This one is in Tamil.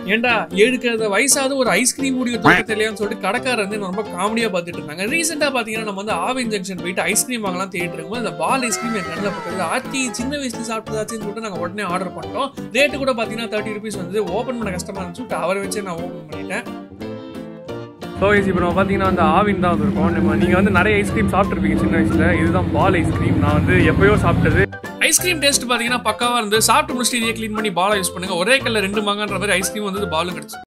ஏன்டா எடுக்கிற வயசாவது ஒரு ஐஸ்கிரீம் முடிவு தூக்க தெரியான்னு சொல்லிட்டு கடைக்காரர் வந்து ரொம்ப காமெடியா பார்த்துட்டு இருந்தாங்க ரீசெண்டா பாத்தீங்கன்னா நம்ம வந்து ஆவின் ஜங்ஷன் போயிட்டு ஐஸ்கிரீம் வாங்கலாம் தேடிட்டு இருக்கும்போது அந்த பால் ஐஸ்கிரீம் என் கண்ணில் பட்டது ஆத்தி சின்ன வயசுல சாப்பிட்டதாச்சுன்னு சொல்லிட்டு நாங்க உடனே ஆர்டர் பண்ணிட்டோம் ரேட்டு கூட பாத்தீங்கன்னா தேர்ட்டி ருபீஸ் வந்து ஓப்பன் பண்ண கஷ்டமா இருந்துச்சு அவரை வச்சு நான் ஓப்பன் பண்ணிட்டேன் ஸோ இப்போ நம்ம பார்த்தீங்கன்னா அந்த ஆவின் தான் வந்திருக்கோம் நம்ம நீங்கள் வந்து நிறைய ஐஸ்கிரீம் சாப்பிட்ருப்பீங்க சின்ன வயசில் இதுதான் பால் ஐஸ்கிரீம் நான் வந்து எப்பயோ சாப்பிட்டது ஐஸ்கிரீம் டேஸ்ட் பார்த்தீங்கன்னா பக்காவாக இருந்து சாப்பிட்டு முடிச்சுட்டு இதையே க்ளீன் பண்ணி பாலை யூஸ் பண்ணுங்க ஒரே கல்ல ரெண்டு மாங்கன்ற மாதிரி ஐஸ்கிரீம் வந்து பாலும் கிடச்சி